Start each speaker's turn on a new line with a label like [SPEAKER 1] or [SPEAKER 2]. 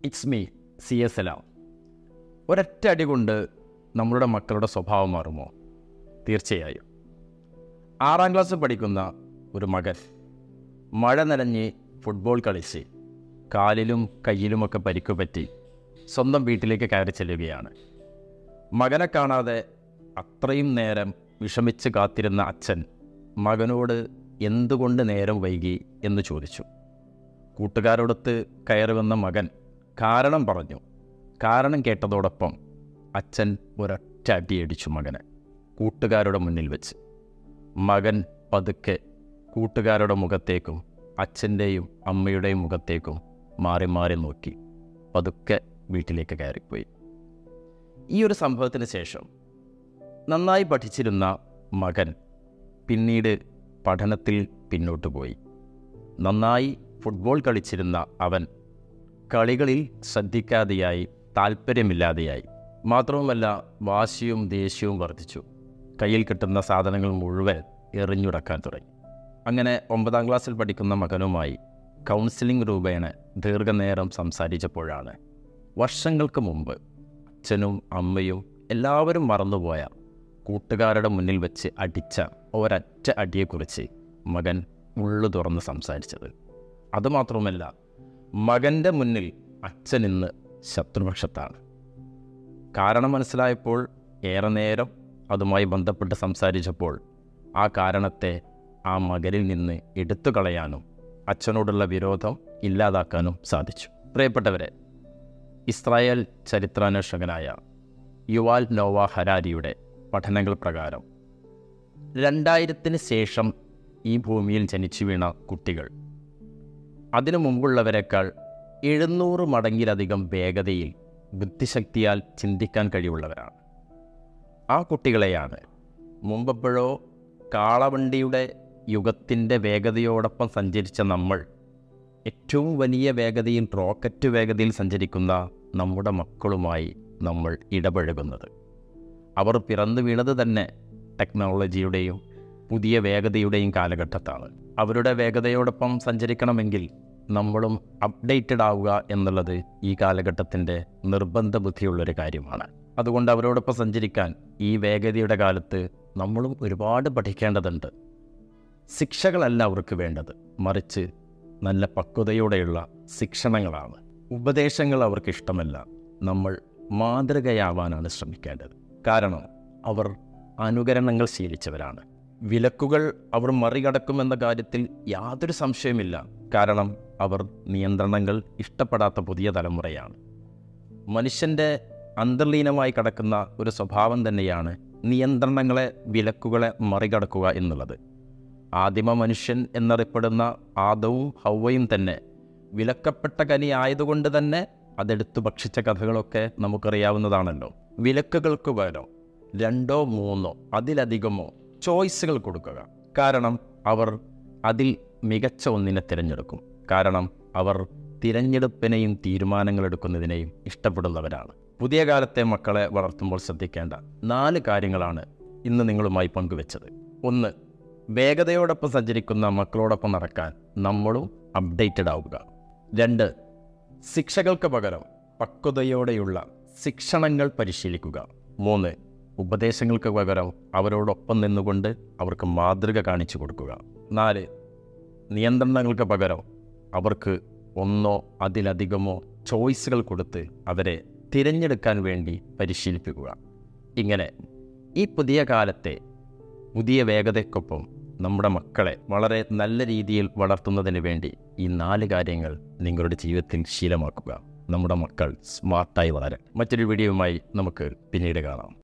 [SPEAKER 1] it's me C S എല്ലാം ഒരൊറ്റ അടി കൊണ്ട് നമ്മളുടെ മക്കളുടെ സ്വഭാവം മാറുമോ തീർച്ചയായും ആറാം ക്ലാസ് പഠിക്കുന്ന ഒരു മകൻ മഴ നനഞ്ഞ് ഫുട്ബോൾ കളിച്ച് കാലിലും കയ്യിലുമൊക്കെ പരിക്കു പറ്റി സ്വന്തം വീട്ടിലേക്ക് കയറി ചെല്ലുകയാണ് മകനെ കാണാതെ അത്രയും നേരം വിഷമിച്ച് കാത്തിരുന്ന അച്ഛൻ മകനോട് എന്തുകൊണ്ട് നേരം വൈകി എന്ന് ചോദിച്ചു കൂട്ടുകാരോടൊത്ത് കയറി വന്ന മകൻ കാരണം പറഞ്ഞു കാരണം കേട്ടതോടൊപ്പം അച്ഛൻ ഒരൊറ്റ അടിയടിച്ചു മകനെ കൂട്ടുകാരുടെ മുന്നിൽ വെച്ച് മകൻ പതുക്കെ കൂട്ടുകാരുടെ മുഖത്തേക്കും അച്ഛൻ്റെയും അമ്മയുടെയും മുഖത്തേക്കും മാറി മാറി നോക്കി പതുക്കെ വീട്ടിലേക്ക് കയറിപ്പോയി ഈ ഒരു സംഭവത്തിന് ശേഷം നന്നായി പഠിച്ചിരുന്ന മകൻ പിന്നീട് പഠനത്തിൽ പിന്നോട്ട് പോയി നന്നായി ഫുട്ബോൾ കളിച്ചിരുന്ന അവൻ കളികളിൽ ശ്രദ്ധിക്കാതെയായി താല്പര്യമില്ലാതെയായി മാത്രവുമല്ല വാശിയും ദേഷ്യവും വർദ്ധിച്ചു കയ്യിൽ കിട്ടുന്ന സാധനങ്ങൾ മുഴുവൻ എറിഞ്ഞുടക്കാൻ തുടങ്ങി അങ്ങനെ ഒമ്പതാം ക്ലാസ്സിൽ പഠിക്കുന്ന മകനുമായി കൗൺസിലിംഗ് രൂപേണ ദീർഘനേരം സംസാരിച്ചപ്പോഴാണ് വർഷങ്ങൾക്ക് മുമ്പ് അച്ഛനും അമ്മയും എല്ലാവരും മറന്നുപോയ കൂട്ടുകാരുടെ മുന്നിൽ വെച്ച് അടിച്ച ഒരൊറ്റ അടിയെക്കുറിച്ച് മകൻ ഉള്ളു തുറന്ന് സംസാരിച്ചത് അതുമാത്രമല്ല മകൻ്റെ മുന്നിൽ അച്ഛൻ ഇന്ന് ശത്രുപക്ഷത്താണ് കാരണം മനസ്സിലായപ്പോൾ ഏറെ നേരം അതുമായി ബന്ധപ്പെട്ട് സംസാരിച്ചപ്പോൾ ആ കാരണത്തെ ആ മകനിൽ നിന്ന് എടുത്തു കളയാനും അച്ഛനോടുള്ള വിരോധം ഇല്ലാതാക്കാനും സാധിച്ചു പ്രിയപ്പെട്ടവരെ ഇസ്രായേൽ ചരിത്രാന്വേഷകനായ യുവാൽ നോവ ഹരാരിയുടെ പഠനങ്ങൾ പ്രകാരം രണ്ടായിരത്തിന് ശേഷം ഈ ഭൂമിയിൽ ജനിച്ചു വീണ കുട്ടികൾ അതിനു മുമ്പുള്ളവരെക്കാൾ എഴുന്നൂറ് മടങ്ങിലധികം വേഗതയിൽ ബുദ്ധിശക്തിയാൽ ചിന്തിക്കാൻ കഴിവുള്ളവരാണ് ആ കുട്ടികളെയാണ് മുമ്പെപ്പോഴോ കാളവണ്ടിയുടെ യുഗത്തിൻ്റെ വേഗതയോടൊപ്പം സഞ്ചരിച്ച നമ്മൾ ഏറ്റവും വലിയ വേഗതയിൽ റോക്കറ്റ് വേഗതയിൽ സഞ്ചരിക്കുന്ന നമ്മുടെ മക്കളുമായി നമ്മൾ ഇടപഴകുന്നത് അവർ പിറന്നു വീണത് തന്നെ ടെക്നോളജിയുടെയും പുതിയ വേഗതയുടെയും കാലഘട്ടത്താണ് അവരുടെ വേഗതയോടൊപ്പം സഞ്ചരിക്കണമെങ്കിൽ നമ്മളും അപ്ഡേറ്റഡ് ആവുക എന്നുള്ളത് ഈ കാലഘട്ടത്തിൻ്റെ നിർബന്ധ ബുദ്ധിയുള്ളൊരു കാര്യമാണ് അതുകൊണ്ട് അവരോടൊപ്പം സഞ്ചരിക്കാൻ ഈ വേഗതയുടെ കാലത്ത് നമ്മളും ഒരുപാട് പഠിക്കേണ്ടതുണ്ട് ശിക്ഷകളല്ല അവർക്ക് വേണ്ടത് മറിച്ച് നല്ല പക്വതയോടെയുള്ള ശിക്ഷണങ്ങളാണ് ഉപദേശങ്ങൾ അവർക്ക് ഇഷ്ടമല്ല നമ്മൾ മാതൃകയാവാനാണ് ശ്രമിക്കേണ്ടത് കാരണം അവർ അനുകരണങ്ങൾ ശീലിച്ചവരാണ് വിലക്കുകൾ അവർ മറികടക്കുമെന്ന കാര്യത്തിൽ യാതൊരു സംശയമില്ല കാരണം അവർ നിയന്ത്രണങ്ങൾ ഇഷ്ടപ്പെടാത്ത പുതിയ തലമുറയാണ് മനുഷ്യൻ്റെ അന്തർലീനമായി കടക്കുന്ന ഒരു സ്വഭാവം തന്നെയാണ് നിയന്ത്രണങ്ങളെ വിലക്കുകളെ മറികടക്കുക എന്നുള്ളത് ആദിമ മനുഷ്യൻ എന്നറിയപ്പെടുന്ന ആദവും ഹൗവയും തന്നെ വിലക്കപ്പെട്ട കനി ആയതുകൊണ്ട് തന്നെ അതെടുത്തു ഭക്ഷിച്ച കഥകളൊക്കെ നമുക്കറിയാവുന്നതാണല്ലോ വിലക്കുകൾക്ക് പകരം രണ്ടോ മൂന്നോ അതിലധികമോ ചോയ്സുകൾ കൊടുക്കുക കാരണം അവർ അതിൽ മികച്ച ഒന്നിനെ തിരഞ്ഞെടുക്കും കാരണം അവർ തിരഞ്ഞെടുപ്പിനെയും തീരുമാനങ്ങൾ എടുക്കുന്നതിനെയും ഇഷ്ടപ്പെടുന്നവരാണ് പുതിയ കാലത്തെ മക്കളെ വളർത്തുമ്പോൾ ശ്രദ്ധിക്കേണ്ട നാല് കാര്യങ്ങളാണ് ഇന്ന് നിങ്ങളുമായി പങ്കുവെച്ചത് ഒന്ന് വേഗതയോടൊപ്പം സഞ്ചരിക്കുന്ന മക്കളോടൊപ്പം നടക്കാൻ നമ്മളും അപ്ഡേറ്റഡ് ആവുക രണ്ട് ശിക്ഷകൾക്ക് പകരം പക്വതയോടെയുള്ള ശിക്ഷണങ്ങൾ പരിശീലിക്കുക മൂന്ന് ഉപദേശങ്ങൾക്ക് പകരം അവരോടൊപ്പം നിന്നുകൊണ്ട് അവർക്ക് മാതൃക കാണിച്ചു കൊടുക്കുക നാല് നിയന്ത്രണങ്ങൾക്ക് പകരം അവർക്ക് ഒന്നോ അതിലധികമോ ചോയ്സുകൾ കൊടുത്ത് അവരെ തിരഞ്ഞെടുക്കാൻ വേണ്ടി പരിശീലിപ്പിക്കുക ഇങ്ങനെ ഈ പുതിയ കാലത്തെ പുതിയ വേഗതയ്ക്കൊപ്പം നമ്മുടെ മക്കളെ വളരെ നല്ല രീതിയിൽ വളർത്തുന്നതിന് വേണ്ടി ഈ നാല് കാര്യങ്ങൾ നിങ്ങളുടെ ജീവിതത്തിൽ ശീലമാക്കുക നമ്മുടെ മക്കൾ സ്മാർട്ടായി വളരാൻ മറ്റൊരു വീഡിയോയുമായി നമുക്ക് പിന്നീട് കാണാം